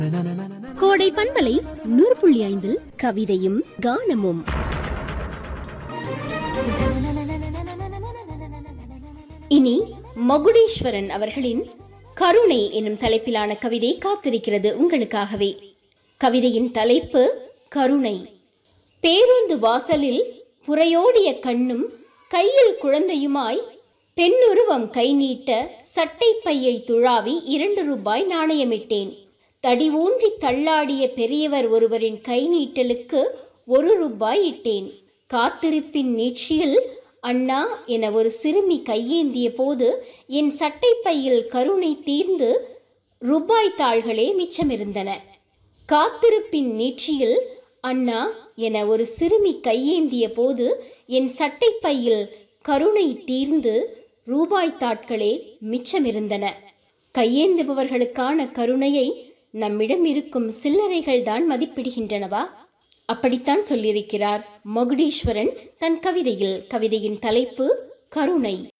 கோடை பண்பலை நூறு புள்ளி ஐந்தில் கவிதையும் கானமும் இனி மகுடீஸ்வரன் அவர்களின் கருணை என்னும் தலைப்பிலான கவிதை காத்திருக்கிறது உங்களுக்காகவே கவிதையின் தலைப்பு கருணை பேருந்து வாசலில் புறையோடிய கண்ணும் கையில் குழந்தையுமாய் பெண்ணுருவம் கை நீட்ட சட்டை பையை துழாவி இரண்டு ரூபாய் நாணயமிட்டேன் தடி ஊன்றி தள்ளாடிய பெரியவர் ஒருவரின் கை நீட்டலுக்கு ஒரு ரூபாய் இட்டேன் காத்திருப்பின் நீட்சியில் அண்ணா என ஒரு சிறுமி கையேந்திய போது என் சட்டை பையில் கருணை தீர்ந்து ரூபாய் தாள்களே மிச்சமிருந்தன காத்திருப்பின் நீட்சியில் அண்ணா என ஒரு சிறுமி கையேந்திய போது என் சட்டை பையில் கருணை தீர்ந்து ரூபாய் தாட்களே மிச்சமிருந்தன கையேந்துபவர்களுக்கான கருணையை நம்மிடம் இருக்கும் சில்லறைகள் தான் மதிப்பிடுகின்றனவா அப்படித்தான் சொல்லியிருக்கிறார் மகுடீஸ்வரன் தன் கவிதையில் கவிதையின் தலைப்பு கருணை